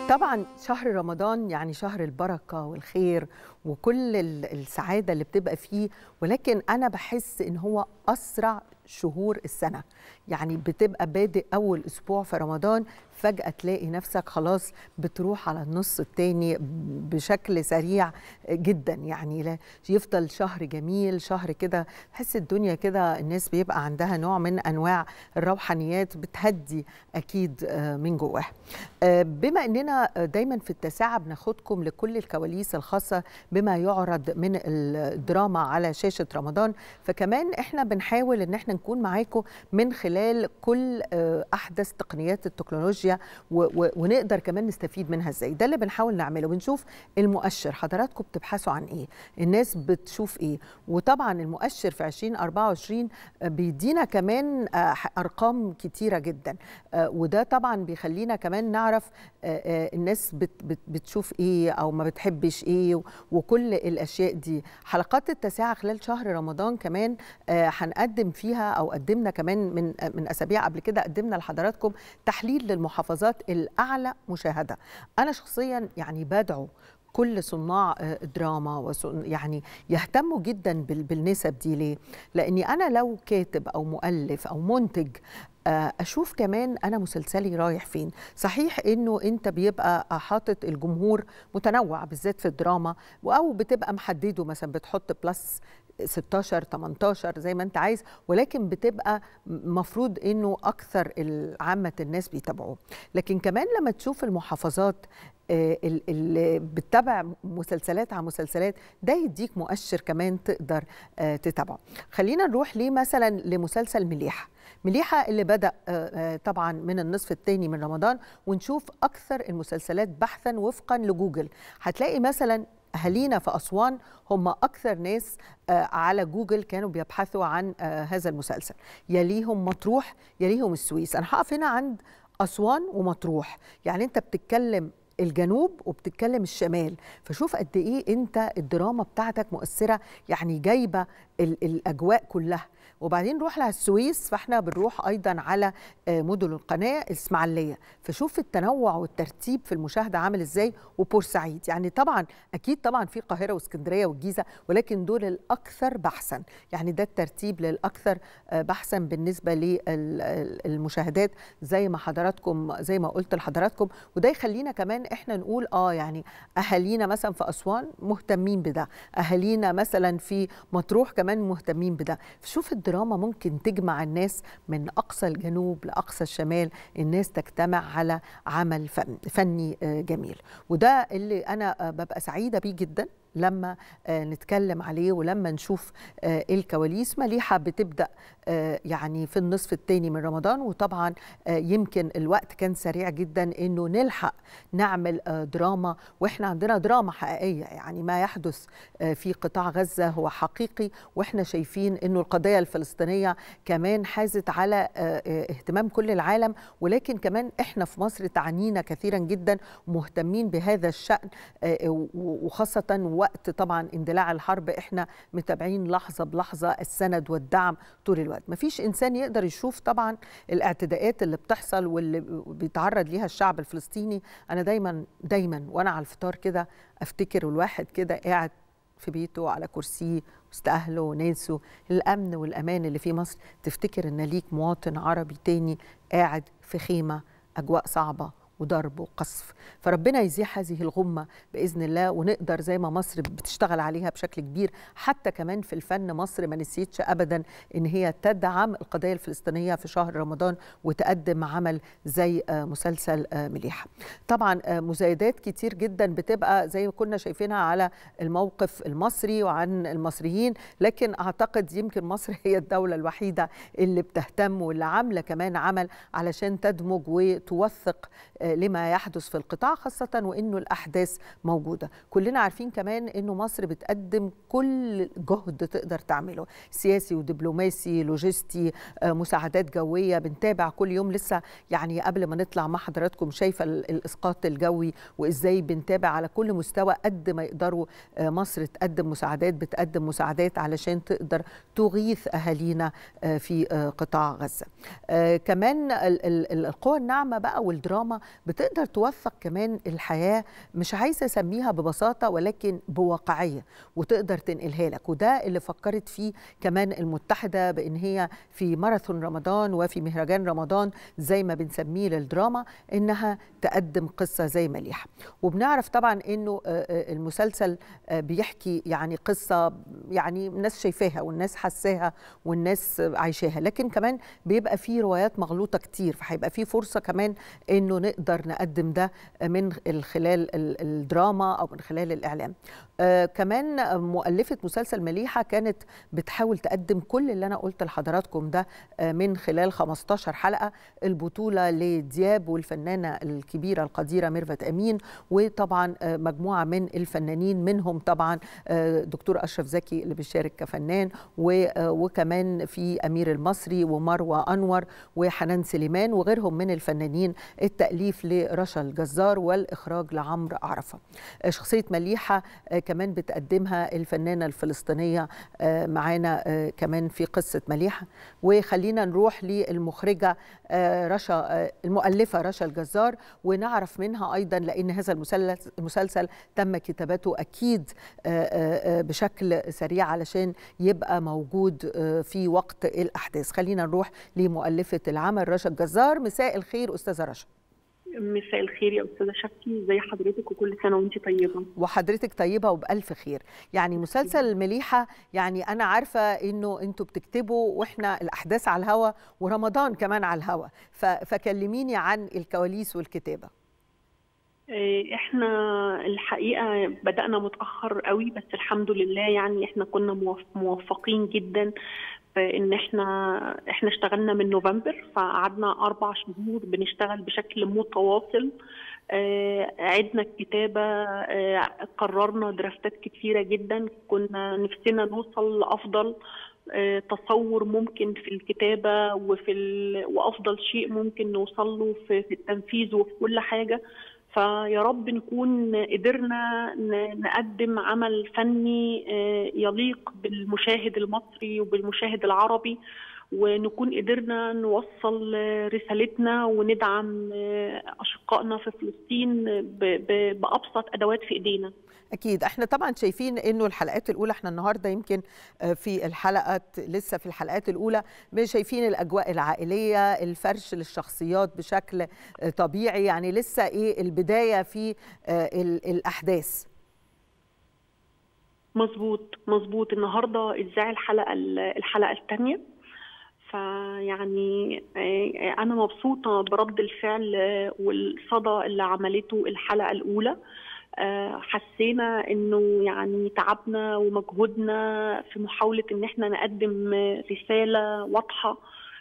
طبعا شهر رمضان يعني شهر البركة والخير وكل ال- السعادة اللي بتبقى فيه ولكن أنا بحس إن هو أسرع شهور السنة يعني بتبقى بادئ أول أسبوع في رمضان فجأة تلاقي نفسك خلاص بتروح على النص التاني بشكل سريع جدا يعني لا يفضل شهر جميل شهر كده تحس الدنيا كده الناس بيبقى عندها نوع من أنواع الروحانيات بتهدي أكيد آه، من جواها آه، بما أننا دايما في التاسعة بناخدكم لكل الكواليس الخاصة بما يعرض من الدراما على شاشة رمضان فكمان احنا بنحاول ان احنا نكون معاكم من خلال كل آه، احدث تقنيات التكنولوجيا و- و- ونقدر كمان نستفيد منها ازاي ده اللي بنحاول نعمله بنشوف المؤشر حضراتكم بتبحثوا عن ايه الناس بتشوف ايه وطبعا المؤشر في 2024 آه، بيدينا كمان آه، ارقام كتيره جدا آه، وده طبعا بيخلينا كمان نعرف آه، آه، الناس بت- بت- بتشوف ايه او ما بتحبش ايه و- وكل الاشياء دي حلقات التاسعه خلال شهر رمضان كمان آه، هنقدم فيها او قدمنا كمان من آه، من اسابيع قبل كده قدمنا لحضراتكم تحليل للمحافظات الاعلى مشاهده انا شخصيا يعني بدعو كل صناع آه، دراما وصن- يعني يهتموا جدا بال- بالنسب دي ليه؟ لاني انا لو كاتب او مؤلف او منتج آه، اشوف كمان انا مسلسلي رايح فين صحيح انه انت بيبقى حاطط الجمهور متنوع بالذات في الدراما او بتبقى محدده مثلا بتحط بلس 16 18 زي ما انت عايز ولكن بتبقى مفروض انه اكثر ال- عامه الناس بيتابعوه لكن كمان لما تشوف المحافظات آه، ال- اللي بتتابع مسلسلات على مسلسلات ده يديك مؤشر كمان تقدر آه، تتابعه خلينا نروح ليه مثلا لمسلسل مليحه مليحه اللي بدا آه، آه، طبعا من النصف الثاني من رمضان ونشوف اكثر المسلسلات بحثا وفقا لجوجل هتلاقي مثلا اهالينا في اسوان هم اكثر ناس آه، على جوجل كانوا بيبحثوا عن آه، هذا المسلسل يليهم مطروح يليهم السويس انا هقف هنا عند اسوان ومطروح يعني انت بتتكلم الجنوب وبتتكلم الشمال فشوف قد ايه انت الدراما بتاعتك مؤثره يعني جايبه ال- الاجواء كلها وبعدين نروح على السويس فاحنا بنروح ايضا على آه، مدن القناه الاسماعيليه فشوف التنوع والترتيب في المشاهده عامل ازاي وبورسعيد يعني طبعا اكيد طبعا في القاهره واسكندريه والجيزه ولكن دول الاكثر بحثا يعني ده الترتيب للاكثر آه، بحثا بالنسبه للمشاهدات زي ما حضراتكم زي ما قلت لحضراتكم وده يخلينا كمان احنا نقول اه يعني اهالينا مثلا في اسوان مهتمين بده اهالينا مثلا في مطروح كمان مهتمين بده شوف الدراما ممكن تجمع الناس من اقصى الجنوب لاقصى الشمال الناس تجتمع على عمل فن فني آه، جميل وده اللي انا آه، ببقى سعيده بيه جدا لما آه، نتكلم عليه ولما نشوف آه، الكواليس مليحه بتبدا آه، يعني في النصف الثاني من رمضان وطبعا آه، يمكن الوقت كان سريع جدا انه نلحق نعمل آه، دراما واحنا عندنا دراما حقيقيه يعني ما يحدث آه، في قطاع غزه هو حقيقي واحنا شايفين انه القضيه الفلسطينيه كمان حازت على آه، آه، اهتمام كل العالم ولكن كمان احنا في مصر تعنينا كثيرا جدا ومهتمين بهذا الشان آه، و- وخاصه وقت طبعا اندلاع الحرب احنا متابعين لحظه بلحظه السند والدعم طول الوقت مفيش انسان يقدر يشوف طبعا الاعتداءات اللي بتحصل واللي بيتعرض ليها الشعب الفلسطيني انا دايما دايما وانا على الفطار كده افتكر الواحد كده قاعد في بيته على كرسيه وسط اهله وناسه الامن والامان اللي في مصر تفتكر ان ليك مواطن عربي تاني قاعد في خيمه اجواء صعبه وضرب وقصف فربنا يزيح هذه الغمة بإذن الله ونقدر زي ما مصر بتشتغل عليها بشكل كبير حتى كمان في الفن مصر ما نسيتش أبدا إن هي تدعم القضية الفلسطينية في شهر رمضان وتقدم عمل زي آه، مسلسل آه، مليحة طبعا آه، مزايدات كتير جدا بتبقى زي ما كنا شايفينها على الموقف المصري وعن المصريين لكن أعتقد يمكن مصر هي الدولة الوحيدة اللي بتهتم واللي عاملة كمان عمل علشان تدمج وتوثق آه، لما يحدث في القطاع خاصة وإنه الأحداث موجودة كلنا عارفين كمان إنه مصر بتقدم كل جهد تقدر تعمله سياسي ودبلوماسي لوجستي آه، مساعدات جوية بنتابع كل يوم لسه يعني قبل ما نطلع مع حضراتكم شايفة ال- الإسقاط الجوي وإزاي بنتابع على كل مستوى قد ما يقدروا آه، مصر تقدم مساعدات بتقدم مساعدات علشان تقدر تغيث أهالينا آه، في آه، قطاع غزة آه، كمان ال- ال- ال- القوى الناعمة بقى والدراما بتقدر توثق كمان الحياه مش عايزه اسميها ببساطه ولكن بواقعيه وتقدر تنقلها لك وده اللي فكرت فيه كمان المتحده بان هي في ماراثون رمضان وفي مهرجان رمضان زي ما بنسميه للدراما انها تقدم قصه زي مليحه وبنعرف طبعا انه المسلسل بيحكي يعني قصه يعني الناس شايفاها والناس حساها والناس عايشاها لكن كمان بيبقى فيه روايات مغلوطه كتير فهيبقى فيه فرصه كمان انه نقدر نقدم ده من خلال الدراما او من خلال الاعلام آه كمان مؤلفه مسلسل مليحه كانت بتحاول تقدم كل اللي انا قلت لحضراتكم ده آه من خلال 15 حلقه البطوله لدياب والفنانه الكبيره القديره ميرفت امين وطبعا آه مجموعه من الفنانين منهم طبعا آه دكتور اشرف زكي اللي بيشارك كفنان وكمان في امير المصري ومروه انور وحنان سليمان وغيرهم من الفنانين التاليف لرشا الجزار والاخراج لعمرو عرفه شخصيه مليحه كمان بتقدمها الفنانه الفلسطينيه معانا كمان في قصه مليحه وخلينا نروح للمخرجه رشا المؤلفه رشا الجزار ونعرف منها ايضا لان هذا المسلسل تم كتابته اكيد بشكل سريع علشان يبقى موجود في وقت الاحداث خلينا نروح لمؤلفه العمل رشا الجزار مساء الخير استاذه رشا مساء الخير يا استاذه شفتي زي حضرتك وكل سنه وانت طيبه وحضرتك طيبه وبالف خير يعني مسلسل مليحه يعني انا عارفه انه انتوا بتكتبوا واحنا الاحداث على الهوا ورمضان كمان على الهوا فكلميني عن الكواليس والكتابه احنا الحقيقه بدانا متاخر قوي بس الحمد لله يعني احنا كنا موفقين جدا ان احنا احنا اشتغلنا من نوفمبر فقعدنا اربع شهور بنشتغل بشكل متواصل آه عدنا الكتابه آه قررنا درافتات كتيره جدا كنا نفسنا نوصل لافضل آه تصور ممكن في الكتابه وفي ال... وافضل شيء ممكن نوصل له في, في التنفيذ وفي كل حاجه فيا رب نكون قدرنا نقدم عمل فني يليق بالمشاهد المصري وبالمشاهد العربي ونكون قدرنا نوصل رسالتنا وندعم اشقائنا في فلسطين بابسط ادوات في ايدينا اكيد احنا طبعا شايفين انه الحلقات الاولى احنا النهارده يمكن في الحلقات لسه في الحلقات الاولى شايفين الاجواء العائليه الفرش للشخصيات بشكل طبيعي يعني لسه ايه البدايه في الاحداث مظبوط مظبوط النهارده اذاع الحلقه الحلقه الثانيه فيعني انا مبسوطه برد الفعل والصدى اللي عملته الحلقه الاولى حسينا انه يعني تعبنا ومجهودنا في محاوله ان احنا نقدم رساله واضحه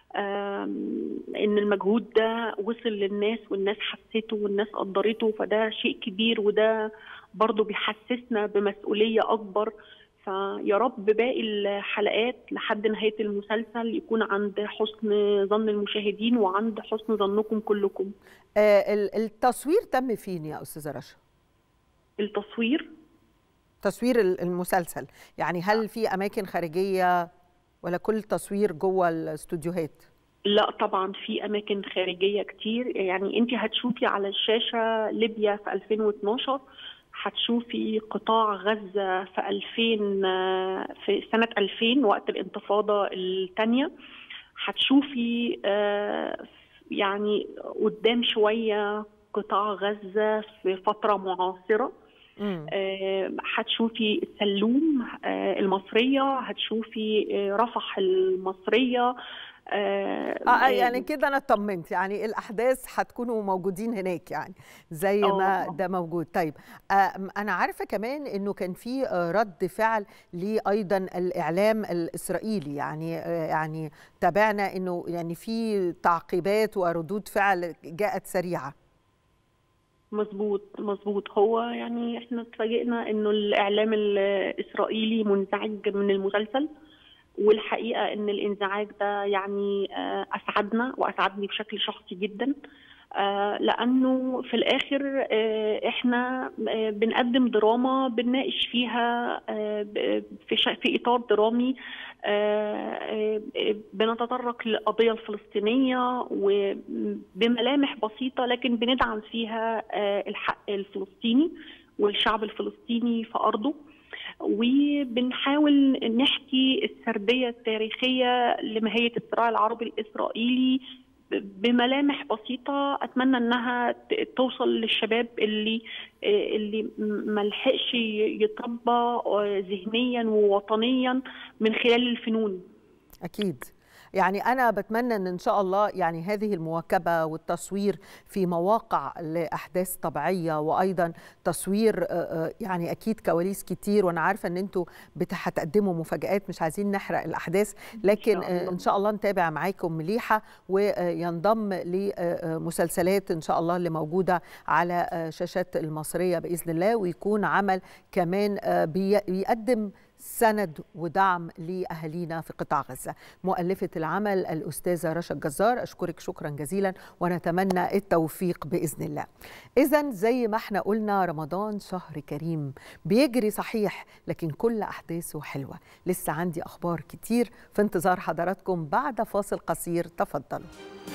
ان المجهود ده وصل للناس والناس حسيته والناس قدرته فده شيء كبير وده برضه بيحسسنا بمسؤوليه اكبر فيا رب باقي الحلقات لحد نهايه المسلسل يكون عند حسن ظن المشاهدين وعند حسن ظنكم كلكم. آه التصوير تم فين يا استاذه رشا؟ التصوير تصوير المسلسل يعني هل في اماكن خارجيه ولا كل تصوير جوه الاستوديوهات لا طبعا في اماكن خارجيه كتير يعني انت هتشوفي على الشاشه ليبيا في 2012 هتشوفي قطاع غزه في 2000 في سنه 2000 وقت الانتفاضه الثانيه هتشوفي يعني قدام شويه قطاع غزه في فتره معاصره هتشوفي آه السلوم آه المصريه هتشوفي آه رفح المصريه آه يعني كده انا اطمنت يعني الاحداث هتكونوا موجودين هناك يعني زي ما ده موجود طيب آه انا عارفه كمان انه كان في رد فعل لايضا الاعلام الاسرائيلي يعني آه يعني تابعنا انه يعني في تعقيبات وردود فعل جاءت سريعه مظبوط مظبوط هو يعني احنا اتفاجئنا انه الاعلام الاسرائيلي منزعج من المسلسل والحقيقه ان الانزعاج ده يعني اسعدنا واسعدني بشكل شخصي جدا لانه في الاخر احنا بنقدم دراما بنناقش فيها في في اطار درامي بنتطرق للقضيه الفلسطينيه وبملامح بسيطه لكن بندعم فيها الحق الفلسطيني والشعب الفلسطيني في ارضه وبنحاول نحكي السرديه التاريخيه لماهيه الصراع العربي الاسرائيلي بملامح بسيطه اتمنى انها توصل للشباب اللي اللي ما لحقش يتربى ذهنيا ووطنيا من خلال الفنون اكيد يعني أنا بتمنى أن إن شاء الله يعني هذه المواكبة والتصوير في مواقع لأحداث طبيعية وأيضا تصوير يعني أكيد كواليس كتير وأنا عارفة أن أنتوا هتقدموا مفاجآت مش عايزين نحرق الأحداث لكن إن شاء الله, إن شاء الله نتابع معاكم مليحة وينضم لمسلسلات إن شاء الله اللي موجودة على شاشات المصرية بإذن الله ويكون عمل كمان بيقدم سند ودعم لاهالينا في قطاع غزه. مؤلفه العمل الاستاذه رشا الجزار اشكرك شكرا جزيلا ونتمنى التوفيق باذن الله. اذا زي ما احنا قلنا رمضان شهر كريم بيجري صحيح لكن كل احداثه حلوه. لسه عندي اخبار كتير في انتظار حضراتكم بعد فاصل قصير تفضلوا.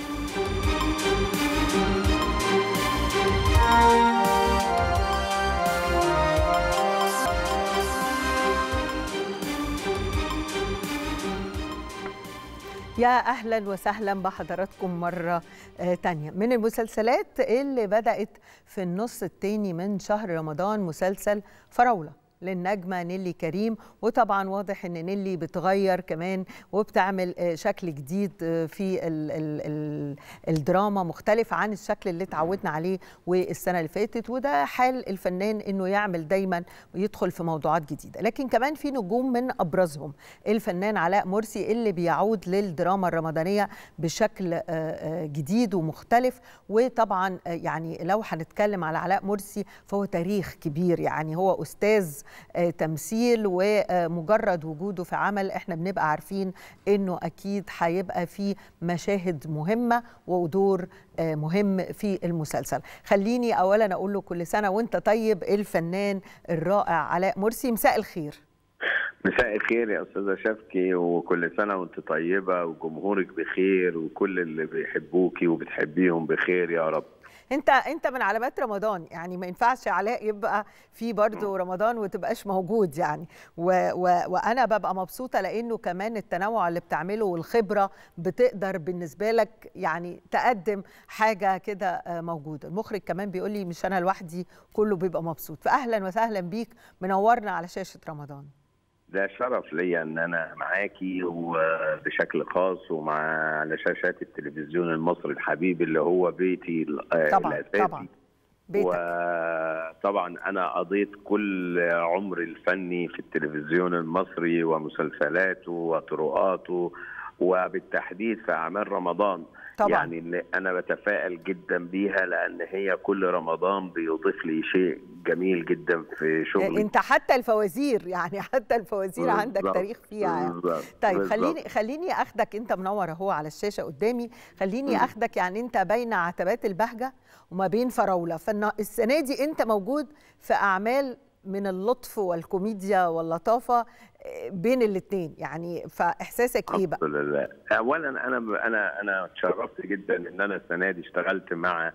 يا اهلا وسهلا بحضراتكم مره تانية من المسلسلات اللي بدات في النص التاني من شهر رمضان مسلسل فراوله للنجمه نيلي كريم وطبعا واضح ان نيلي بتغير كمان وبتعمل شكل جديد في ال ال ال الدراما مختلف عن الشكل اللي اتعودنا عليه والسنه اللي فاتت وده حال الفنان انه يعمل دايما ويدخل في موضوعات جديده لكن كمان في نجوم من ابرزهم الفنان علاء مرسي اللي بيعود للدراما الرمضانيه بشكل جديد ومختلف وطبعا يعني لو هنتكلم على علاء مرسي فهو تاريخ كبير يعني هو استاذ تمثيل ومجرد وجوده في عمل احنا بنبقى عارفين انه اكيد هيبقى في مشاهد مهمه ودور مهم في المسلسل خليني اولا اقول له كل سنه وانت طيب الفنان الرائع علاء مرسي مساء الخير مساء الخير يا استاذه شفكي وكل سنه وانت طيبه وجمهورك بخير وكل اللي بيحبوكي وبتحبيهم بخير يا رب انت انت من علامات رمضان يعني ما ينفعش علاء يبقى في برضه رمضان وتبقاش موجود يعني و و وانا ببقى مبسوطه لانه كمان التنوع اللي بتعمله والخبره بتقدر بالنسبه لك يعني تقدم حاجه كده موجوده المخرج كمان بيقول لي مش انا لوحدي كله بيبقى مبسوط فاهلا وسهلا بيك منورنا على شاشه رمضان ده شرف ليا ان انا معاكي وبشكل خاص ومع على شاشات التلفزيون المصري الحبيب اللي هو بيتي طبعا الاساسي طبعا بيتك. وطبعا انا قضيت كل عمري الفني في التلفزيون المصري ومسلسلاته وطرقاته وبالتحديد في اعمال رمضان طبعا. يعني اللي انا بتفائل جدا بيها لان هي كل رمضان بيضيف لي شيء جميل جدا في شغلي انت حتى الفوازير يعني حتى الفوازير عندك بالظبط. تاريخ فيها يعني. بالظبط. طيب بالظبط. خليني خليني اخدك انت منور اهو على الشاشه قدامي خليني مم. اخدك يعني انت بين عتبات البهجه وما بين فراوله فالسنه دي انت موجود في اعمال من اللطف والكوميديا واللطافه بين الاثنين يعني فاحساسك ايه بقى الحمد لله اولا انا انا انا اتشرفت جدا ان انا السنه دي اشتغلت مع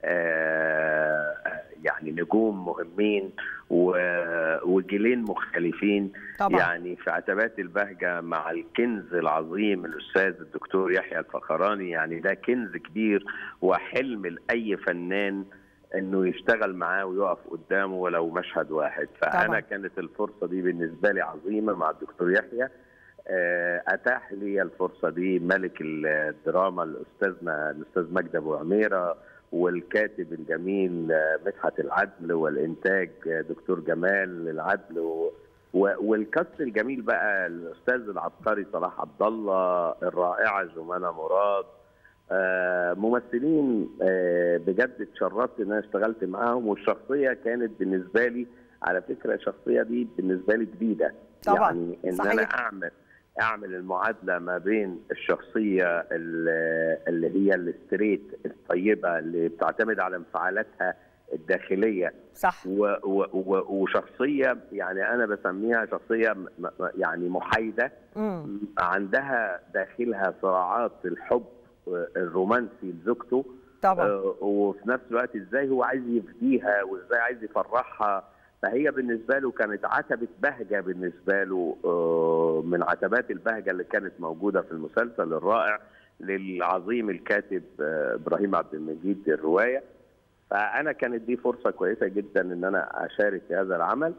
آه، يعني نجوم مهمين و- وجيلين مختلفين طبعا يعني في عتبات البهجة مع الكنز العظيم الأستاذ الدكتور يحيى الفخراني يعني ده كنز كبير وحلم لأي فنان انه يشتغل معاه ويقف قدامه ولو مشهد واحد فانا طبعا. كانت الفرصه دي بالنسبه لي عظيمه مع الدكتور يحيى آه، اتاح لي الفرصه دي ملك الدراما الاستاذنا الاستاذ مجدي ابو عميره والكاتب الجميل آه، مدحت العدل والانتاج آه، دكتور جمال العدل و و- والكاست الجميل بقى الاستاذ العبقري صلاح عبد الله الرائعه جمانه مراد آه، ممثلين آه، بجد اتشرفت ان انا اشتغلت معاهم والشخصيه كانت بالنسبه لي على فكره الشخصيه دي بالنسبه لي جديده طبعا، يعني ان صحيح. انا اعمل اعمل المعادله ما بين الشخصيه اللي هي الستريت الطيبه اللي بتعتمد على انفعالاتها الداخليه صح و و و وشخصيه يعني انا بسميها شخصيه يعني محايده مم. عندها داخلها صراعات الحب الرومانسي لزوجته طبعا وفي نفس الوقت ازاي هو عايز يفديها وازاي عايز يفرحها فهي بالنسبه له كانت عتبه بهجه بالنسبه له من عتبات البهجه اللي كانت موجوده في المسلسل الرائع للعظيم الكاتب ابراهيم عبد المجيد الروايه فانا كانت دي فرصه كويسه جدا ان انا اشارك في هذا العمل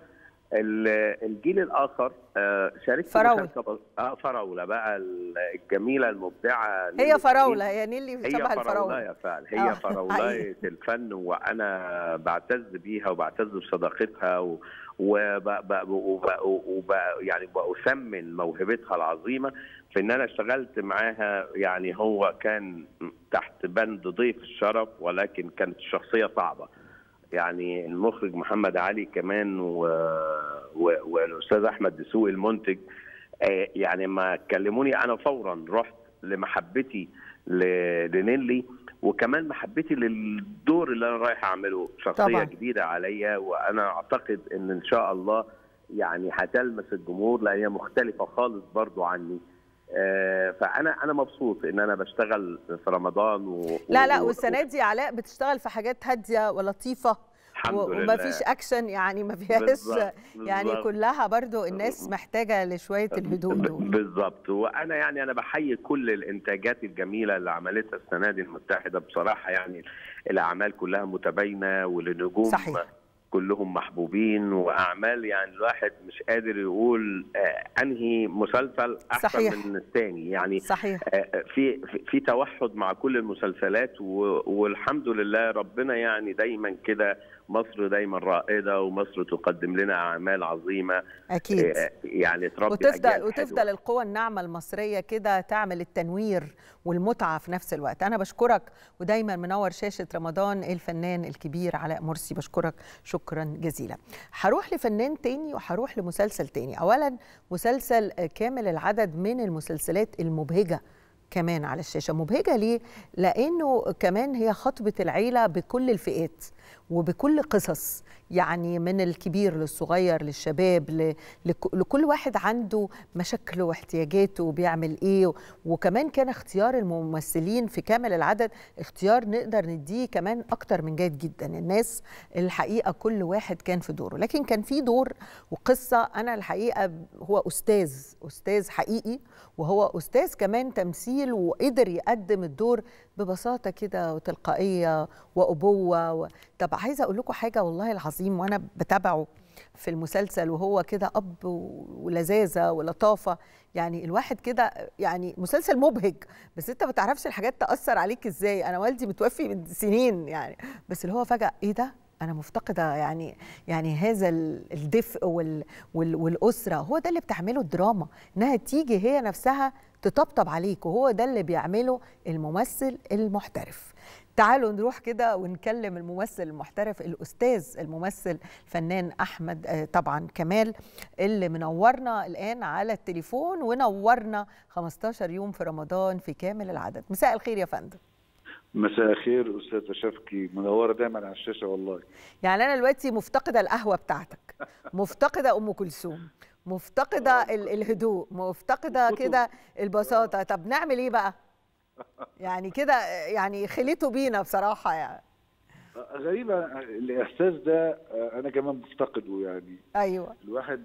الجيل الاخر شاركت فراوله اه فراوله بقى الجميله المبدعه هي فراوله هي نيلي هي شبه فراوله الفراوله يا فعلا هي فراوله الفن وانا بعتز بيها وبعتز بصداقتها و... وب... ب... وب... وب... يعني بأثمن موهبتها العظيمه في ان انا اشتغلت معاها يعني هو كان تحت بند ضيف الشرف ولكن كانت الشخصيه صعبه يعني المخرج محمد علي كمان و... و... والاستاذ احمد دسوقي المنتج يعني ما كلموني انا فورا رحت لمحبتي ل... لنيلي وكمان محبتي للدور اللي انا رايح اعمله شخصيه طبعاً. جديده عليا وانا اعتقد ان ان شاء الله يعني هتلمس الجمهور لان هي مختلفه خالص برضو عني آه، فانا انا مبسوط ان انا بشتغل في رمضان و... لا لا و- والسنه دي علاء بتشتغل في حاجات هاديه ولطيفه الحمد و- لله وما فيش اكشن يعني ما فيهاش بالظبط، يعني بالظبط. كلها برضو الناس محتاجه لشويه الهدوء ب- دول بالظبط وانا يعني انا بحيي كل الانتاجات الجميله اللي عملتها السنه دي المتحده بصراحه يعني الاعمال كلها متباينه والنجوم صحيح. كلهم محبوبين واعمال يعني الواحد مش قادر يقول آه انهي مسلسل احسن صحيح. من الثاني يعني صحيح آه، في في- في توحد مع كل المسلسلات و- والحمد لله ربنا يعني دايما كده مصر دايما رائده ومصر تقدم لنا اعمال عظيمه اكيد آه، يعني تربي وتفضل أجيال وتفضل حلوة. القوى الناعمه المصريه كده تعمل التنوير والمتعه في نفس الوقت انا بشكرك ودايما منور شاشه رمضان الفنان الكبير علاء مرسي بشكرك شكرا جزيلا هروح لفنان تاني وهروح لمسلسل تاني اولا مسلسل كامل العدد من المسلسلات المبهجه كمان على الشاشه مبهجه ليه لانه كمان هي خطبه العيله بكل الفئات وبكل قصص يعني من الكبير للصغير للشباب ل- لك- لكل واحد عنده مشاكله واحتياجاته وبيعمل ايه وكمان كان اختيار الممثلين في كامل العدد اختيار نقدر نديه كمان اكتر من جيد جدا الناس الحقيقه كل واحد كان في دوره لكن كان في دور وقصه انا الحقيقه هو استاذ استاذ حقيقي وهو استاذ كمان تمثيل وقدر يقدم الدور ببساطه كده وتلقائيه وابوه و... طب عايزه اقول لكم حاجه والله العظيم وانا بتابعه في المسلسل وهو كده اب و- ولذاذه ولطافه يعني الواحد كده يعني مسلسل مبهج بس انت ما تعرفش الحاجات تاثر عليك ازاي انا والدي متوفي من سنين يعني بس اللي هو فجاه ايه ده انا مفتقده يعني يعني هذا ال- الدفء وال وال والاسره هو ده اللي بتعمله الدراما انها تيجي هي نفسها تطبطب عليك وهو ده اللي بيعمله الممثل المحترف تعالوا نروح كده ونكلم الممثل المحترف الاستاذ الممثل الفنان احمد آه، طبعا كمال اللي منورنا الان على التليفون ونورنا 15 يوم في رمضان في كامل العدد مساء الخير يا فندم مساء الخير استاذه شفقي منوره دايما على الشاشه والله يعني انا دلوقتي مفتقده القهوه بتاعتك مفتقده ام كلثوم مفتقده ال- الهدوء مفتقده كده البساطه طب نعمل ايه بقى يعني كده يعني خليتوا بينا بصراحه يعني غريبه الاحساس ده انا كمان مفتقده يعني ايوه الواحد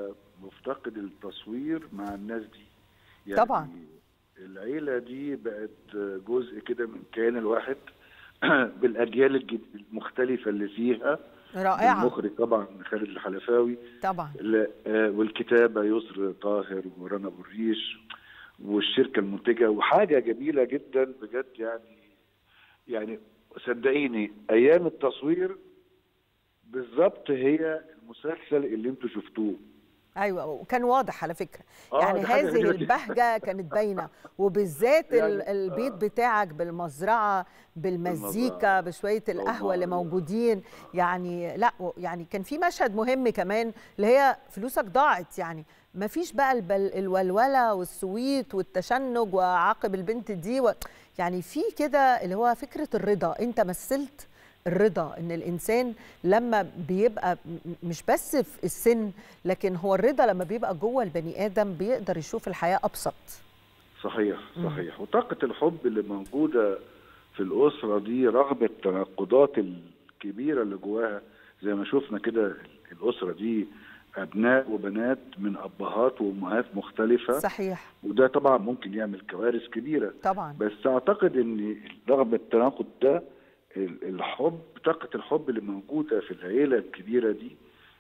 مفتقد التصوير مع الناس دي يعني طبعاً. العيله دي بقت جزء كده من كيان الواحد بالاجيال الجد- المختلفه اللي فيها رائعه المخرج طبعا خالد الحلفاوي طبعا ل- آه، والكتابه يسر طاهر ورنا ابو الريش والشركه المنتجه وحاجه جميله جدا بجد يعني يعني صدقيني ايام التصوير بالظبط هي المسلسل اللي انتوا شفتوه ايوه وكان واضح على فكره آه، يعني دي حاجة هذه غريبة البهجه كانت باينه وبالذات يعني، ال- البيت بتاعك بالمزرعه بالمزيكا بالمزرعة. بشويه القهوه اللي طبعاً. موجودين يعني لا و- يعني كان في مشهد مهم كمان اللي هي فلوسك ضاعت يعني ما فيش بقى البل الولوله والسويت والتشنج وعاقب البنت دي و يعني في كده اللي هو فكره الرضا انت مثلت الرضا ان الانسان لما بيبقى م- م- مش بس في السن لكن هو الرضا لما بيبقى جوه البني ادم بيقدر يشوف الحياه ابسط صحيح مم. صحيح وطاقة الحب اللي موجودة في الأسرة دي رغم التناقضات الكبيرة اللي جواها زي ما شفنا كده الأسرة دي أبناء وبنات من أبهات وأمهات مختلفة صحيح وده طبعا ممكن يعمل كوارث كبيرة طبعا بس أعتقد إن رغم التناقض ده ال- الحب طاقة الحب اللي موجودة في العيلة الكبيرة دي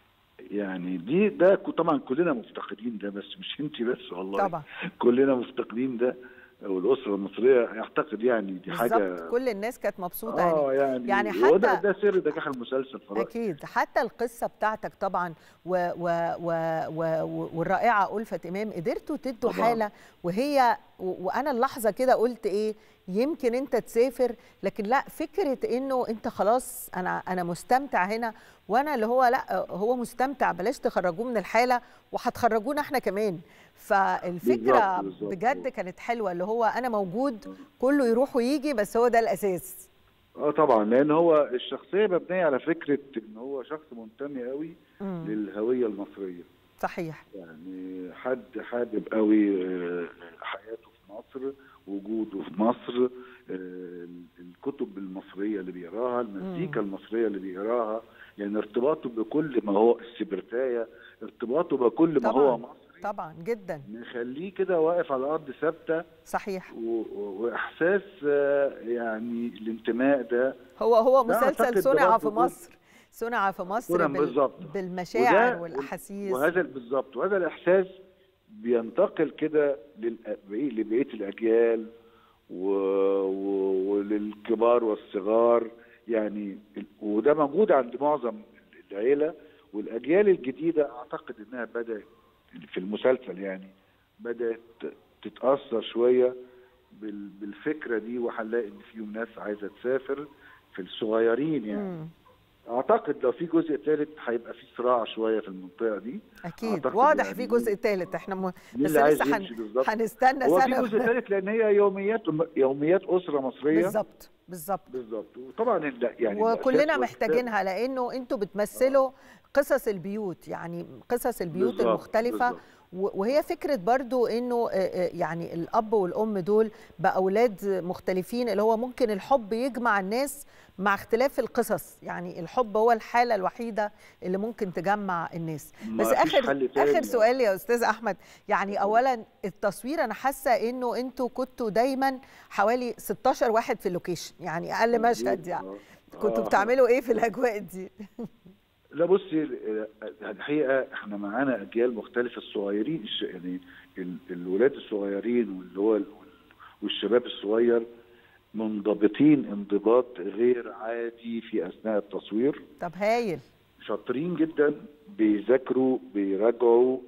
يعني دي ده ك- طبعا كلنا مفتقدين ده بس مش انت بس والله طبعا كلنا مفتقدين ده والاسره المصريه اعتقد يعني دي بالظبط حاجه كل الناس كانت مبسوطه يعني اه يعني يعني وده حتى- ده سر نجاح المسلسل في رأيي. اكيد حتى القصه بتاعتك طبعا و و و و والرائعه ألفة امام قدرتوا تدوا طبعاً. حاله وهي و وانا اللحظه كده قلت ايه يمكن انت تسافر لكن لا فكره انه انت خلاص انا انا مستمتع هنا وانا اللي هو لا هو مستمتع بلاش تخرجوه من الحاله وهتخرجونا احنا كمان فالفكره بالظبط، بالظبط. بجد كانت حلوه اللي هو انا موجود كله يروح ويجي بس هو ده الاساس اه طبعا لان هو الشخصيه مبنيه على فكره ان هو شخص منتمي قوي مم. للهويه المصريه صحيح يعني حد حابب قوي آه، حياته في مصر وجوده في مصر آه، الكتب المصريه اللي بيقراها المزيكا المصريه اللي بيقراها يعني ارتباطه بكل ما هو السبرتايه ارتباطه بكل ما طبعاً. هو مصري طبعا جدا نخليه كده واقف على الارض ثابته صحيح و- و- واحساس آه، يعني الانتماء ده هو هو ده مسلسل أعتقد صنع برضه في جزء- مصر صنع في مصر صنع بال... بالظبط. بالمشاعر وده- والاحاسيس وهذا بالظبط وهذا الاحساس بينتقل كده للأ- بقية- لبقيه الاجيال و... و... وللكبار والصغار يعني ال- وده موجود عند معظم العيله والاجيال الجديده اعتقد انها بدات في المسلسل يعني بدات تتاثر شويه بال... بالفكره دي وهنلاقي ان فيهم ناس عايزه تسافر في الصغيرين يعني مم. اعتقد لو في جزء ثالث هيبقى في صراع شويه في المنطقه دي اكيد أعتقد واضح يعني في جزء ثالث احنا م... مين بس اللي عايز لسه يمشي هن... بالظبط هنستنى هو في سنه جزء ثالث لان هي يوميات يوميات اسره مصريه بالظبط بالظبط بالظبط وطبعا ال- يعني وكلنا الأساس محتاجينها لانه انتوا بتمثلوا قصص البيوت يعني قصص البيوت بالظبط، المختلفه بالظبط. و- وهي فكره برضو انه آه، آه، يعني الاب والام دول باولاد مختلفين اللي هو ممكن الحب يجمع الناس مع اختلاف القصص يعني الحب هو الحاله الوحيده اللي ممكن تجمع الناس ما بس فيش اخر حل تاني. اخر سؤال يا استاذ احمد يعني اولا التصوير انا حاسه انه انتوا كنتوا دايما حوالي 16 واحد في اللوكيشن يعني اقل مشهد يعني آه. كنتوا آه. بتعملوا ايه في الاجواء دي لا بصي ال- الحقيقه احنا معانا اجيال مختلفه الصغيرين الش- يعني ال- الولاد الصغيرين واللي هو ال- والشباب الصغير منضبطين انضباط غير عادي في اثناء التصوير طب هايل شاطرين جدا بيذاكروا بيراجعوا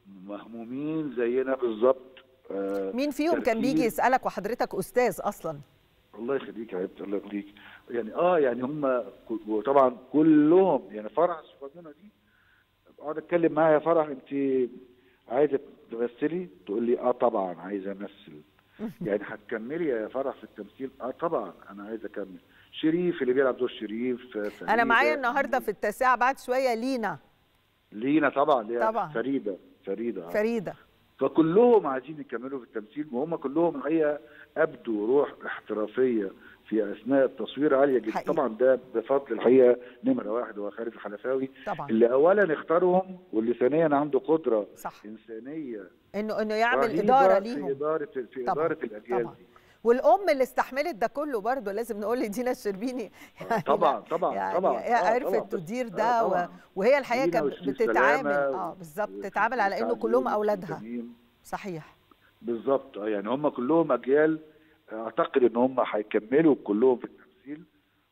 مهمومين زينا بالظبط آه، مين فيهم كان بيجي تركيز. يسالك وحضرتك استاذ اصلا الله يخليك يا حبيبتي الله يخليك يعني اه يعني هم وطبعا كلهم يعني فرح الصغيرة دي اقعد اتكلم معاها يا فرح انت عايزه تمثلي تقول لي اه طبعا عايزه امثل يعني هتكملي يا فرح في التمثيل اه طبعا انا عايزه اكمل شريف اللي بيلعب دور شريف انا فريدة. معايا النهارده في التاسعه بعد شويه لينا لينا طبعا اللي هي طبعا. فريده فريده آه. فريده فكلهم عايزين يكملوا في التمثيل وهم كلهم الحقيقه ابدوا روح احترافيه في اثناء التصوير عاليه جدا حقيقي. طبعا ده بفضل الحقيقه نمره واحد هو خالد الحلفاوي طبعا اللي اولا اختارهم واللي ثانيا عنده قدره صح انسانيه انه انه يعمل رهيبة اداره في ليهم اداره في طبعاً، اداره الاجيال طبعاً. دي والام اللي استحملت ده كله برضه لازم نقول لدينا الشربيني يعني طبعا لا، طبعا يعني طبعا هي آه، طبعاً. عرفت تدير ده آه، و... طبعاً. وهي الحقيقه لينا كانت وشريف بتتعامل سلامة اه بالظبط وفي تتعامل على انه سعد كلهم يونس اولادها وتميم. صحيح بالظبط آه، يعني هم كلهم اجيال اعتقد ان هم هيكملوا كلهم في التمثيل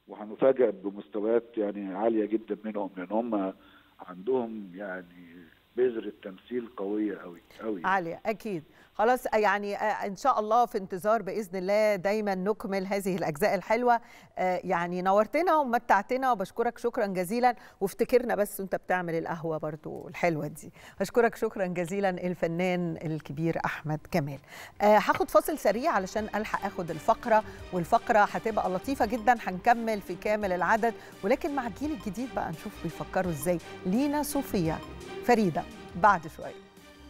وهنفاجئ بمستويات يعني عاليه جدا منهم لان هم عندهم يعني بذره تمثيل قويه قوي قوي عالية أكيد خلاص يعني آه، إن شاء الله في انتظار بإذن الله دايما نكمل هذه الأجزاء الحلوة آه، يعني نورتنا ومتعتنا وبشكرك شكرا جزيلا وافتكرنا بس وانت بتعمل القهوة برضو الحلوة دي أشكرك شكرا جزيلا الفنان الكبير أحمد كمال آه، هاخد فاصل سريع علشان ألحق أخد الفقرة والفقرة هتبقى لطيفة جدا هنكمل في كامل العدد ولكن مع الجيل الجديد بقى نشوف بيفكروا ازاي لينا صوفيا فريدة بعد شوية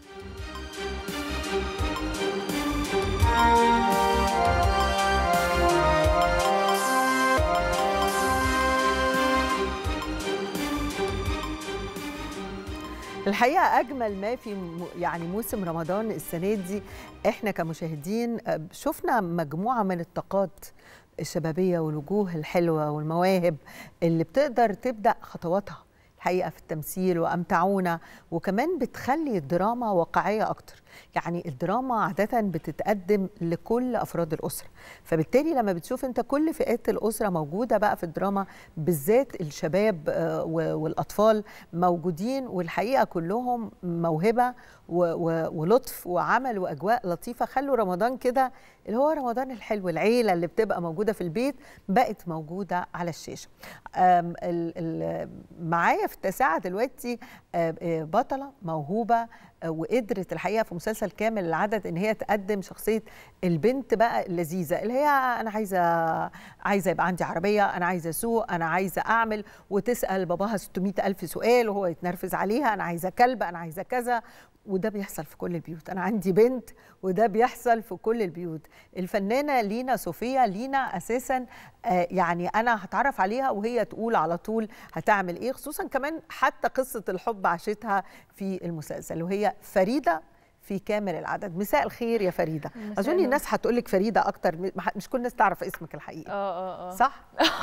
الحقيقه اجمل ما في م- يعني موسم رمضان السنه دي احنا كمشاهدين آه، شفنا مجموعه من الطاقات الشبابيه والوجوه الحلوه والمواهب اللي بتقدر تبدا خطواتها الحقيقه في التمثيل وامتعونا وكمان بتخلي الدراما واقعيه اكتر يعني الدراما عاده بتتقدم لكل افراد الاسره فبالتالي لما بتشوف انت كل فئات الاسره موجوده بقى في الدراما بالذات الشباب آه، و- والاطفال موجودين والحقيقه كلهم موهبه و- و- ولطف وعمل واجواء لطيفه خلوا رمضان كده اللي هو رمضان الحلو العيله اللي بتبقى موجوده في البيت بقت موجوده على الشاشه آم، ال- ال- معايا في التاسعه دلوقتي آه، آه، بطله موهوبه آه، وقدرت الحقيقه في مسلسل كامل العدد ان هي تقدم شخصيه البنت بقى اللذيذه اللي هي انا عايزه عايزه يبقى عندي عربيه انا عايزه اسوق انا عايزه اعمل وتسال باباها 600 الف سؤال وهو يتنرفز عليها انا عايزه كلب انا عايزه كذا وده بيحصل في كل البيوت انا عندي بنت وده بيحصل في كل البيوت الفنانه لينا صوفيا لينا اساسا آه، يعني انا هتعرف عليها وهي تقول على طول هتعمل ايه خصوصا كمان حتى قصه الحب عاشتها في المسلسل وهي فريده في كامل العدد مساء الخير يا فريده مساء اظن النور. الناس هتقول لك فريده اكتر م- مش كل الناس تعرف اسمك الحقيقي اه اه اه صح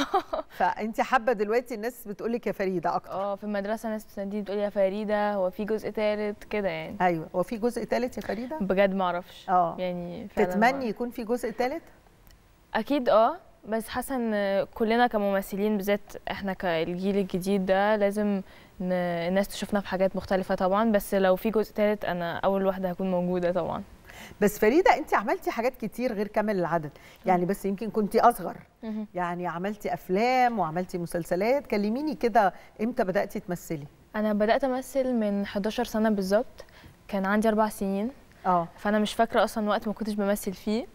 فانت حابه دلوقتي الناس بتقول لك يا فريده اكتر اه في المدرسه ناس بتناديني بتقول يا فريده هو في جزء تالت كده يعني ايوه هو في جزء ثالث يا فريده بجد ما اعرفش اه يعني فعلاً ما تتمني أعرف. يكون في جزء ثالث اكيد اه بس حاسه ان كلنا كممثلين بالذات احنا كالجيل الجديد ده لازم ن- الناس تشوفنا في حاجات مختلفه طبعا بس لو في جزء تالت انا اول واحده هكون موجوده طبعا بس فريده انت عملتي حاجات كتير غير كامل العدد يعني بس يمكن كنتي اصغر مهم. يعني عملتي افلام وعملتي مسلسلات كلميني كده امتى بداتي تمثلي انا بدات امثل من 11 سنه بالظبط كان عندي اربع سنين اه فانا مش فاكره اصلا وقت ما كنتش بمثل فيه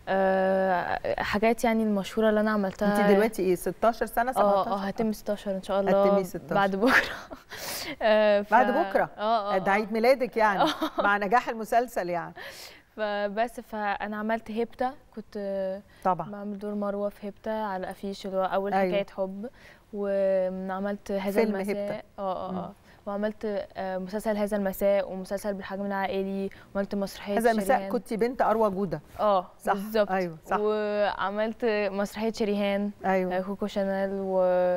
أه حاجات يعني المشهوره اللي انا عملتها انت دلوقتي ايه 16 سنه 17 اه اه هتم 16 ان شاء الله هتتمي 16. بعد بكره آه، ف- بعد بكره اه اه ده آه. عيد ميلادك يعني مع نجاح المسلسل يعني فبس فانا عملت هيبتا كنت آه، طبعا بعمل دور مروه في هيبتا على افيش اللي هو اول أيوة. حكايه حب وعملت هذا فيلم المساء هيبتا. اه اه مم. اه وعملت آه، مسلسل هذا المساء ومسلسل بالحجم العائلي وعملت مسرحيه هذا المساء شريهان. كنت بنت اروى جوده اه صح، بالظبط أيوة، صح. وعملت مسرحيه شريهان ايوه آه، كوكو شانيل و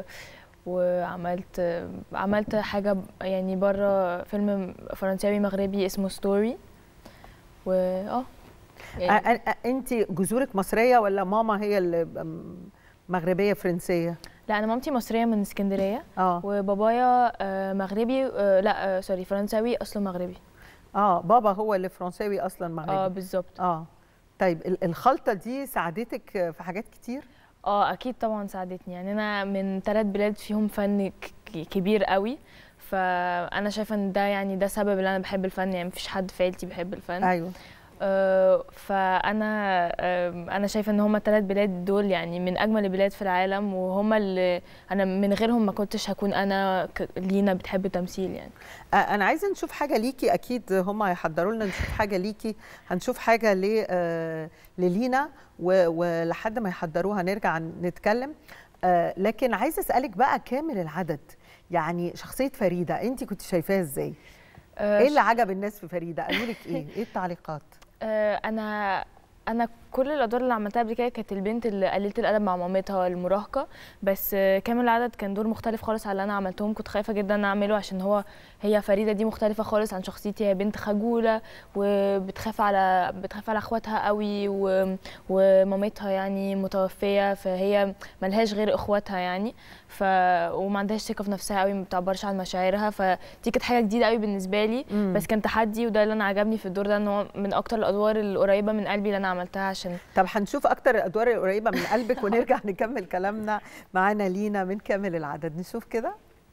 وعملت عملت حاجة ب- يعني بره فيلم فرنساوي مغربي اسمه ستوري و اه يعني انت جذورك مصريه ولا ماما هي اللي م- مغربيه فرنسيه لا انا مامتي مصرية من اسكندرية اه وبابايا آه، مغربي آه، لا آه، سوري فرنساوي اصله مغربي اه بابا هو اللي فرنساوي اصلا اه مغربي بالظبط اه طيب ال- الخلطه دي ساعدتك في حاجات كتير اه اكيد طبعا ساعدتني يعني انا من ثلاث بلاد فيهم فن ك- ك- كبير قوي فانا شايفه ان ده يعني ده سبب ان انا بحب الفن يعني مفيش حد في عيلتي بيحب الفن ايوه آه، فانا آم، انا شايفه ان هما الثلاث بلاد دول يعني من اجمل البلاد في العالم وهما اللي انا من غيرهم ما كنتش هكون انا ك- لينا بتحب التمثيل يعني آه، انا عايزه نشوف حاجه ليكي اكيد هم هيحضروا لنا نشوف حاجه ليكي هنشوف حاجه ل آه، للينا و- ولحد ما يحضروها نرجع نتكلم آه، لكن عايزه اسالك بقى كامل العدد يعني شخصيه فريده انت كنت شايفاها ازاي آه، ايه اللي عجب الناس في فريده قالوا لك ايه ايه التعليقات آه، انا انا كل الادوار اللي عملتها قبل كده كانت البنت اللي قليله الادب مع مامتها المراهقه بس آه، كامل العدد كان دور مختلف خالص على اللي انا عملتهم كنت خايفه جدا ان اعمله عشان هو هي فريده دي مختلفه خالص عن شخصيتي هي بنت خجوله وبتخاف على بتخاف على اخواتها قوي و... ومامتها يعني متوفيه فهي ملهاش غير اخواتها يعني ف وما عندهاش ثقه في نفسها قوي ما بتعبرش عن مشاعرها فدي كانت حاجه جديده قوي بالنسبه لي مم. بس كان تحدي وده اللي انا عجبني في الدور ده ان هو من اكتر الادوار القريبه من قلبي اللي انا عملتها عشان طب هنشوف اكتر الادوار القريبه من قلبك ونرجع نكمل كلامنا معانا لينا من كامل العدد نشوف كده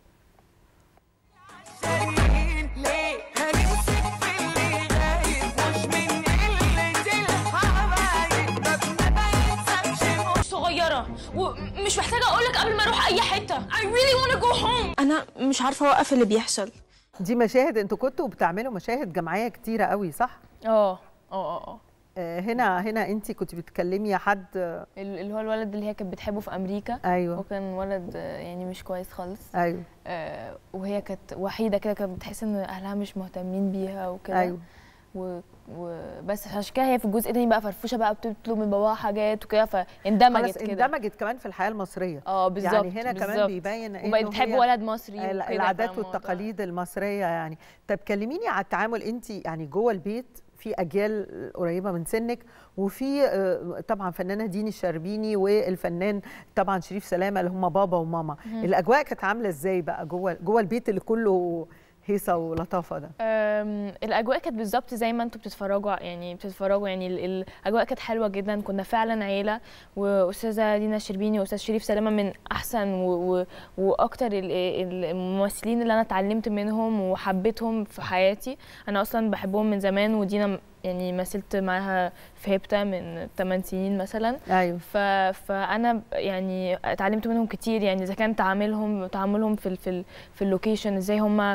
شايلين ليه هنمسك في اللي غايب مش من قلة الحبايب بابنا ما يتسابش مش صغيرة ومش محتاجة أقولك قبل ما أروح أي حتة I really wanna go home انا مش عارفه اوقف اللي بيحصل دي مشاهد انتوا كنتوا بتعملوا مشاهد جماعيه كتيره قوي صح اه اه اه اه آه، هنا هنا انت كنت بتكلمي حد آه، ال- اللي هو الولد اللي هي كانت بتحبه في امريكا هو ايوه كان ولد آه، يعني مش كويس خالص ايوه آه، وهي كانت وحيده كده كانت بتحس ان اهلها مش مهتمين بيها وكده ايوه و- وبس عشان كده هي في الجزء التاني بقى فرفوشه بقى بتطلب من باباها حاجات وكده فاندمجت خلاص كده اندمجت كمان في الحياه المصريه اه بالظبط يعني هنا كمان بالظبط. بيبين وبقت انه بتحب هي ولد مصري ال- وكده، العادات فالموضوع- والتقاليد المصريه يعني طب كلميني على التعامل انت يعني جوه البيت في اجيال قريبه من سنك وفي آه، طبعا فنانه ديني الشربيني والفنان طبعا شريف سلامه اللي هم بابا وماما الاجواء كانت عامله ازاي بقى جوه جوه البيت اللي كله هيصه ولطافه ده أم، الاجواء كانت بالظبط زي ما انتوا بتتفرجوا ع- يعني بتتفرجوا يعني ال- الاجواء كانت حلوه جدا كنا فعلا عيله واستاذه دينا الشربيني واستاذ شريف سلامه من احسن و و واكتر ال- ال- الممثلين اللي انا اتعلمت منهم وحبيتهم في حياتي انا اصلا بحبهم من زمان ودينا م- يعني مثلت معاها في هيبتا من 8 سنين مثلا ايوه ف... فانا ب- يعني اتعلمت منهم كتير يعني اذا كان تعاملهم تعاملهم في ال... في ال... في اللوكيشن ازاي هم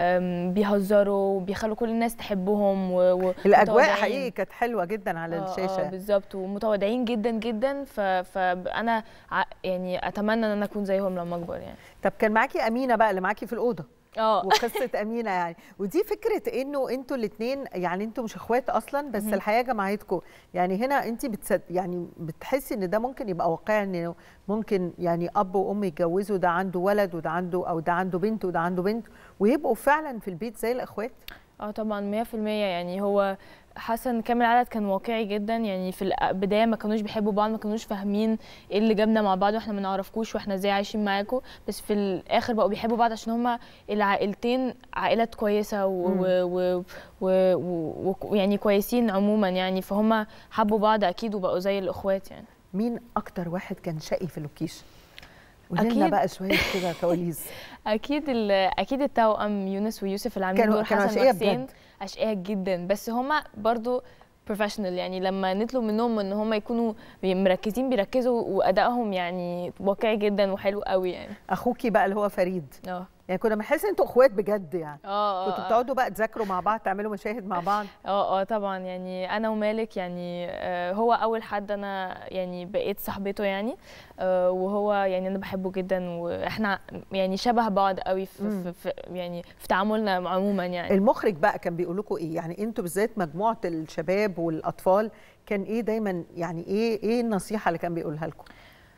بيهزروا وبيخلوا كل الناس تحبهم و... و... الاجواء متواضعين. حقيقي كانت حلوه جدا على آه، آه الشاشه بالظبط ومتواضعين جدا جدا ف... فانا ع... يعني اتمنى ان انا اكون زيهم لما اكبر يعني طب كان معاكي امينه بقى اللي معاكي في الاوضه اه وقصه امينه يعني ودي فكره انه انتوا الاثنين يعني انتوا مش اخوات اصلا بس الحياه جمعتكم يعني هنا انت بتصد يعني بتحسي ان ده ممكن يبقى واقعي انه ممكن يعني اب وام يتجوزوا ده عنده ولد وده عنده او ده عنده بنت وده عنده بنت ويبقوا فعلا في البيت زي الاخوات اه طبعا 100% يعني هو حسن كامل العدد كان واقعي جدا يعني في البدايه ما كانوش بيحبوا بعض ما كانوش فاهمين ايه اللي جابنا مع بعض واحنا ما نعرفكوش واحنا ازاي عايشين معاكم بس في الاخر بقوا بيحبوا بعض عشان هما العائلتين عائلات كويسه و- و- و- و- و- ويعني كويسين عموما يعني فهم حبوا بعض اكيد وبقوا زي الاخوات يعني مين اكتر واحد كان شقي في اللوكيشن قولي لنا أكيد. بقى شويه كده كواليس اكيد ال- اكيد التوأم يونس ويوسف اللي عاملين كانوا- دور كانوا حسن أشقياء وحسين بجد. اشقياء جدا بس هما برضو بروفيشنال يعني لما نطلب منهم ان هم يكونوا بي- مركزين بيركزوا وادائهم يعني واقعي جدا وحلو قوي يعني اخوكي بقى اللي هو فريد اه يعني كنا بنحس ان انتوا اخوات بجد يعني اه كنتوا اه بتقعدوا بقى تذاكروا مع بعض تعملوا مشاهد مع بعض اه اه طبعا يعني انا ومالك يعني آه هو اول حد انا يعني بقيت صاحبته يعني آه وهو يعني انا بحبه جدا واحنا يعني شبه بعض قوي في, مم. في, في يعني في تعاملنا عموما يعني المخرج بقى كان بيقول لكم ايه يعني انتوا بالذات مجموعه الشباب والاطفال كان ايه دايما يعني ايه ايه النصيحه اللي كان بيقولها لكم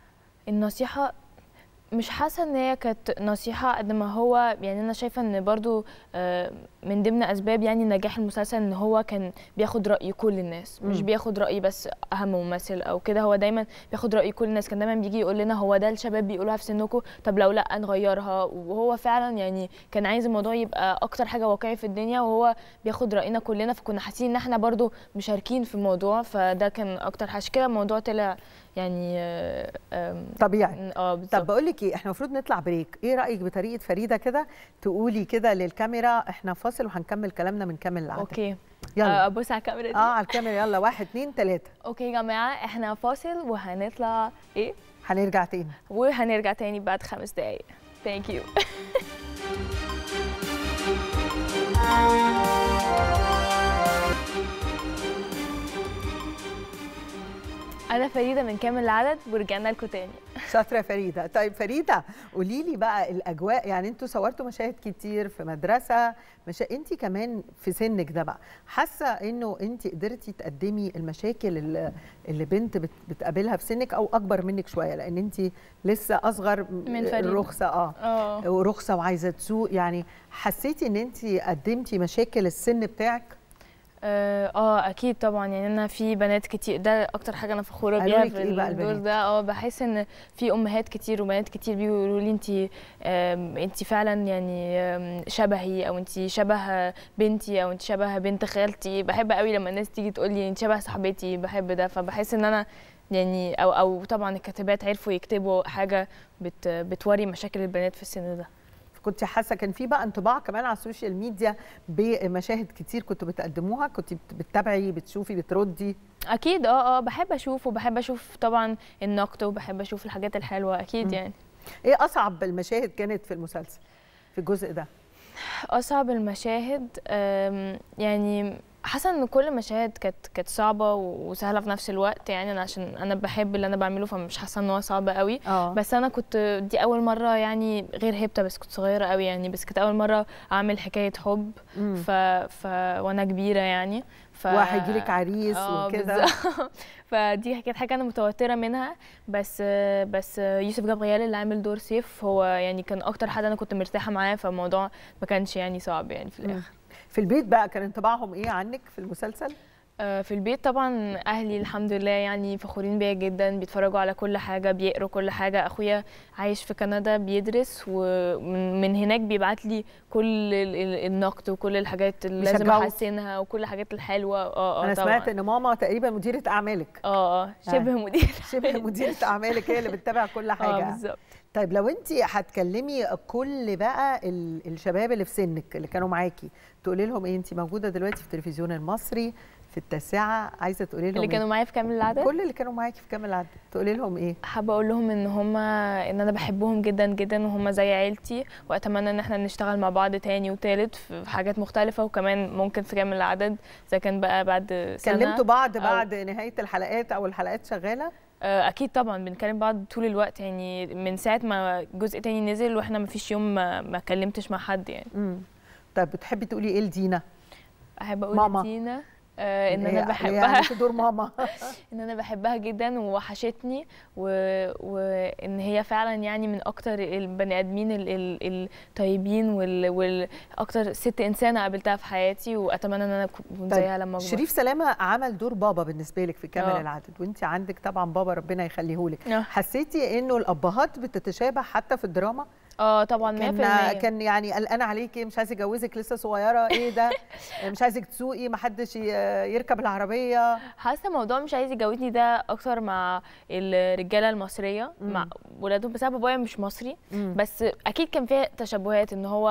النصيحة مش حاسة ان هي كانت نصيحة قد ما هو يعني انا شايفة ان برضو آه، من ضمن اسباب يعني نجاح المسلسل ان هو كان بياخد رأي كل الناس مش مم. بياخد رأي بس اهم ممثل او كده هو دايما بياخد رأي كل الناس كان دايما بيجي يقول لنا هو ده الشباب بيقولوها في سنكم طب لو لا نغيرها وهو فعلا يعني كان عايز الموضوع يبقى اكتر حاجة واقعي في الدنيا وهو بياخد رأينا كلنا فكنا حاسين ان احنا برضو مشاركين في الموضوع فده كان اكتر حاجة عشان كده الموضوع طلع يعني آه، آم، طبيعي اه طب بالظبط بقول لك ايه احنا المفروض نطلع بريك ايه رايك بطريقه فريده كده تقولي كده للكاميرا احنا فاصل وهنكمل كلامنا من كامل العدد اوكي يلا آه، ابص على الكاميرا دي اه على الكاميرا يلا واحد اتنين تلاته اوكي يا جماعه احنا فاصل وهنطلع ايه هنرجع تاني وهنرجع تاني بعد خمس دقايق ثانك يو انا فريده من كامل العدد ورجعنا لكم تاني شاطره يا فريده طيب فريده قولي لي بقى الاجواء يعني انتوا صورتوا مشاهد كتير في مدرسه مشا... انت كمان في سنك ده بقى حاسه انه انت قدرتي تقدمي المشاكل اللي, اللي بنت بت... بتقابلها في سنك او اكبر منك شويه لان انت لسه اصغر من فريدة. الرخصه اه اه ورخصه وعايزه تسوق يعني حسيتي ان انت قدمتي مشاكل السن بتاعك اه آه، اكيد طبعا يعني انا في بنات كتير ده اكتر حاجه انا فخوره قالوا بيها لك في إيه بقى الدور البنات؟ ده اه بحس ان في امهات كتير وبنات كتير بيقولوا لي انت انت فعلا يعني آم، شبهي او انت شبه بنتي او انت شبه بنت خالتي بحب قوي لما الناس تيجي تقول لي انت شبه صاحبتي بحب ده فبحس ان انا يعني او او طبعا الكاتبات عرفوا يكتبوا حاجه بت بتوري مشاكل البنات في السن ده كنت حاسه كان في بقى انطباع كمان على السوشيال ميديا بمشاهد كتير كنتوا بتقدموها كنت بتتابعي بتشوفي بتردي اكيد اه اه بحب اشوف وبحب اشوف طبعا النقد وبحب اشوف الحاجات الحلوه اكيد مم. يعني ايه اصعب المشاهد كانت في المسلسل في الجزء ده اصعب المشاهد أم، يعني حاسه ان كل المشاهد كانت كانت صعبه و- وسهله في نفس الوقت يعني انا عشان انا بحب اللي انا بعمله فمش حاسه ان هو صعب قوي اه بس انا كنت دي اول مره يعني غير هبته بس كنت صغيره قوي يعني بس كانت اول مره اعمل حكايه حب مم. ف... ف... وانا كبيره يعني ف... وهيجيلك عريس آه، وكده بالظبط. فدي كانت حاجه انا متوتره منها بس بس يوسف جبريال اللي عامل دور سيف هو يعني كان اكتر حد انا كنت مرتاحه معاه فالموضوع ما كانش يعني صعب يعني في مم. الاخر في البيت بقى كان انطباعهم ايه عنك في المسلسل آه، في البيت طبعا اهلي الحمد لله يعني فخورين بيا جدا بيتفرجوا على كل حاجه بيقروا كل حاجه اخويا عايش في كندا بيدرس ومن من هناك بيبعت لي كل ال- ال- النقد وكل الحاجات اللي لازم بيشجعوك. احسنها وكل الحاجات الحلوه اه اه انا طبعا سمعت ان ماما تقريبا مديره اعمالك اه اه شبه مدير شبه مديره اعمالك هي اللي بتتابع كل اه حاجه بالظبط طيب لو انت هتكلمي كل بقى ال- الشباب اللي في سنك اللي كانوا معاكي تقولي لهم ايه انت موجوده دلوقتي في التلفزيون المصري في التاسعه عايزه تقولي لهم اللي إيه؟ كانوا معايا في كامل العدد كل اللي كانوا معاكي في كامل العدد تقولي لهم ايه حابه اقول لهم ان هم ان انا بحبهم جدا جدا وهم زي عيلتي واتمنى ان احنا نشتغل مع بعض تاني وتالت في حاجات مختلفه وكمان ممكن في كامل العدد اذا كان بقى بعد سنه كلمتوا بعض أو- بعد نهايه الحلقات او الحلقات شغاله آه، اكيد طبعا بنكلم بعض طول الوقت يعني من ساعه ما جزء تاني نزل واحنا ما فيش يوم ما, ما كلمتش مع حد يعني امم طيب بتحبي تقولي ايه لدينا احب اقول ماما. لدينا آه، ان هي- انا هي بحبها عملت دور ماما ان انا بحبها جدا ووحشتني و- وان هي فعلا يعني من اكتر البني ادمين ال- ال- الطيبين وال- والاكتر ست انسانه قابلتها في حياتي واتمنى ان انا اكون طيب، زيها لما اكبر شريف سلامه عمل دور بابا بالنسبه لك في كامل آه. العدد وانت عندك طبعا بابا ربنا يخليهولك آه. حسيتي انه الابهات بتتشابه حتى في الدراما اه طبعا 100% كان كان يعني قلقان عليكي مش عايز يجوزك لسه صغيره ايه ده مش عايزك تسوقي ما حدش ي- يركب العربيه حاسه الموضوع مش عايز يجوزني ده اكتر مع الرجاله المصريه مم. مع ولادهم بس انا بابايا مش مصري مم. بس اكيد كان فيها تشابهات ان هو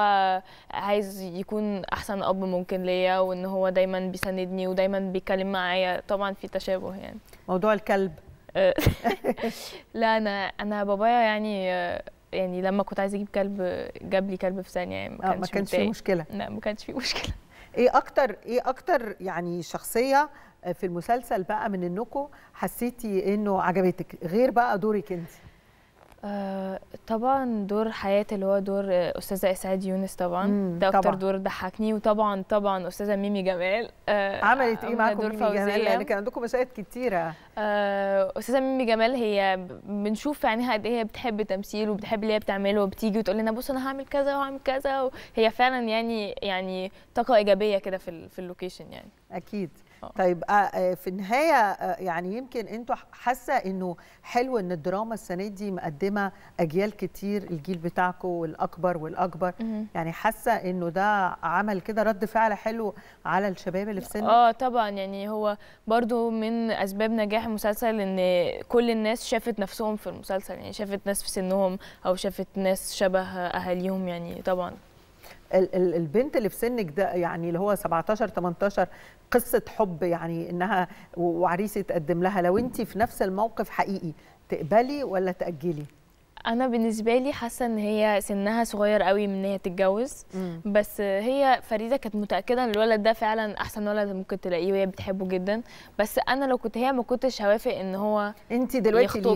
عايز يكون احسن اب ممكن ليا وان هو دايما بيساندني ودايما بيتكلم معايا طبعا في تشابه يعني موضوع الكلب آه، لا انا انا بابايا يعني آه، يعني لما كنت عايزه اجيب كلب جاب لي كلب في ثانيه يعني ما آه، كانش ما كانش في متضايق. مشكله لا ما كانش في مشكله ايه اكتر ايه اكتر يعني شخصيه في المسلسل بقى من انكم حسيتي انه عجبتك غير بقى دورك انت آه، طبعا دور حياتي اللي هو دور آه، استاذه اسعاد يونس طبعا مم، ده اكتر طبعاً. دور ضحكني وطبعا طبعا استاذه ميمي جمال آه، عملت ايه عاملة معاكم دور ميمي جمال فوزية. لان كان عندكم مشاهد كتيره آه، استاذه ميمي جمال هي ب- بنشوف في عينيها قد ايه هي بتحب التمثيل وبتحب اللي هي بتعمله وبتيجي وتقول لنا بص انا هعمل كذا وهعمل كذا هي فعلا يعني يعني طاقه ايجابيه كده في ال- في اللوكيشن يعني اكيد آه. طيب آه، آه، في النهايه آه، يعني يمكن انتوا حاسه انه حلو ان الدراما السنه دي مقدمه اجيال كتير الجيل بتاعكم والاكبر والاكبر مهم. يعني حاسه انه ده عمل كده رد فعل حلو على الشباب اللي في سنك اه طبعا يعني هو برضو من اسباب نجاح المسلسل ان كل الناس شافت نفسهم في المسلسل يعني شافت ناس في سنهم او شافت ناس شبه اهاليهم يعني طبعا ال- ال- البنت اللي في سنك ده يعني اللي هو 17 18 قصه حب يعني انها و- وعريس يتقدم لها لو انت في نفس الموقف حقيقي تقبلي ولا تاجلي انا بالنسبه لي حاسه ان هي سنها صغير قوي من ان هي تتجوز بس هي فريده كانت متاكده ان الولد ده فعلا احسن ولد ممكن تلاقيه وهي بتحبه جدا بس انا لو كنت هي ما كنتش هوافق ان هو انت دلوقتي يخطبني لينا يعني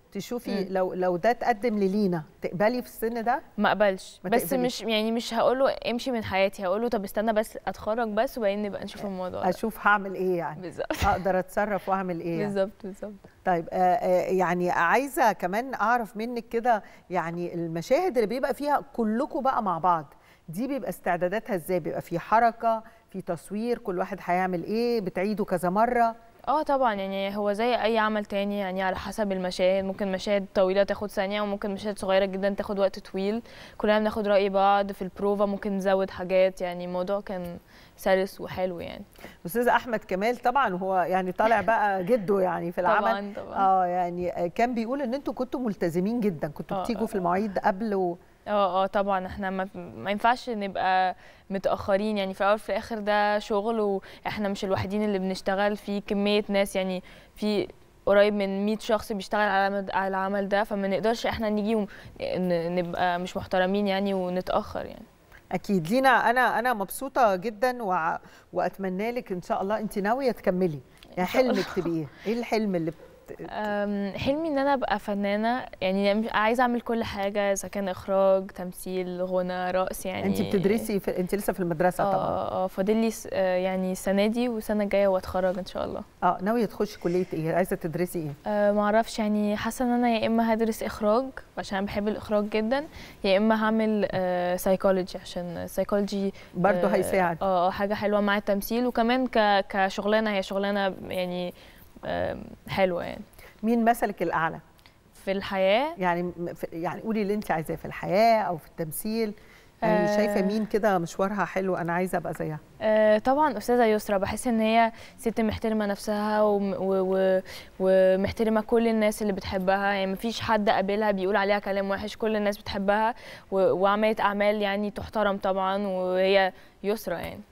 تشوفي مم. لو لو ده اتقدم للينا تقبلي في السن ده ما اقبلش ما بس تقبليش. مش يعني مش هقوله امشي من حياتي هقوله طب استنى بس اتخرج بس وبعدين نبقى نشوف الموضوع ده اشوف هعمل ايه يعني بالظبط اقدر اتصرف واعمل ايه يعني. بالظبط بالظبط طيب آه، آه، يعني عايزه كمان اعرف منك كده يعني المشاهد اللي بيبقى فيها كلكم بقى مع بعض دي بيبقى استعداداتها ازاي بيبقى في حركه في تصوير كل واحد هيعمل ايه بتعيدوا كذا مره اه طبعا يعني هو زي اي عمل تاني يعني على حسب المشاهد ممكن مشاهد طويله تاخد ثانيه وممكن مشاهد صغيره جدا تاخد وقت طويل كلنا بناخد راي بعض في البروفا ممكن نزود حاجات يعني الموضوع كان سلس وحلو يعني استاذ احمد كمال طبعا هو يعني طالع بقى جده يعني في العمل طبعا طبعا اه يعني آه، كان بيقول ان انتوا كنتوا ملتزمين جدا كنتوا آه، بتيجوا آه، في المواعيد قبل و... اه اه طبعا احنا ما, ما ينفعش نبقى متاخرين يعني في الاول وفي الاخر ده شغل واحنا مش الوحيدين اللي بنشتغل في كميه ناس يعني في قريب من 100 شخص بيشتغل على العمل- على العمل ده فما نقدرش احنا نيجي ون- ن- نبقى مش محترمين يعني ونتاخر يعني اكيد لينا انا انا مبسوطه جدا وع... واتمنى لك ان شاء الله انت ناويه تكملي يعني شاء الله. حلمك تبقي ايه ايه الحلم اللي بت... أم، حلمي ان انا ابقى فنانه يعني مش- عايزه اعمل كل حاجه اذا كان اخراج تمثيل غنى رقص يعني انت بتدرسي في... انت لسه في المدرسه طبعا اه اه فاضل لي س- آه، يعني السنه دي والسنه الجايه واتخرج ان شاء الله اه ناويه تخشي كليه ايه عايزه تدرسي ايه أه ما اعرفش يعني حاسه ان انا يا اما هدرس اخراج عشان أنا بحب الاخراج جدا يا اما هعمل سايكولوجي عشان السايكولوجي برضه هيساعد اه آه، حاجه حلوه مع التمثيل وكمان ك كشغلانه هي شغلانه يعني آم، حلوه يعني مين مثلك الاعلى في الحياه يعني م- في... يعني قولي اللي انت عايزاه في الحياه او في التمثيل يعني آه. شايفه مين كده مشوارها حلو انا عايزه ابقى زيها آه، طبعا استاذه يسرا بحس ان هي ست محترمه نفسها وم- و- و- ومحترمه كل الناس اللي بتحبها يعني مفيش حد قابلها بيقول عليها كلام وحش كل الناس بتحبها و- وعملت اعمال يعني تحترم طبعا وهي يسرا يعني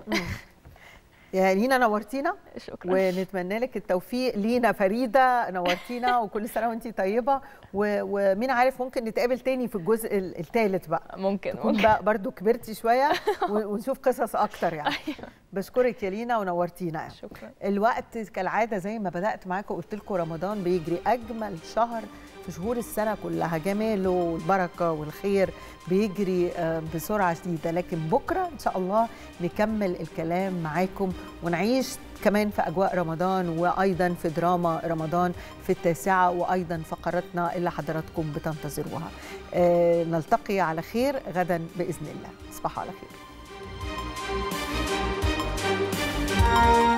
يعني لينا نورتينا شكرا ونتمنى لك التوفيق لينا فريده نورتينا وكل سنه وانت طيبه و... ومين عارف ممكن نتقابل تاني في الجزء الثالث بقى ممكن تكون ممكن بقى برضو كبرتي شويه و- ونشوف قصص اكتر يعني بشكرك يا لينا ونورتينا يعني. شكرا الوقت كالعاده زي ما بدات معاكم قلت لكم رمضان بيجري اجمل شهر في شهور السنه كلها جماله والبركه والخير بيجري آه، بسرعه شديده لكن بكره ان شاء الله نكمل الكلام معاكم ونعيش كمان في اجواء رمضان وايضا في دراما رمضان في التاسعه وايضا فقراتنا اللي حضراتكم بتنتظروها آه، نلتقي على خير غدا باذن الله تصبحوا على خير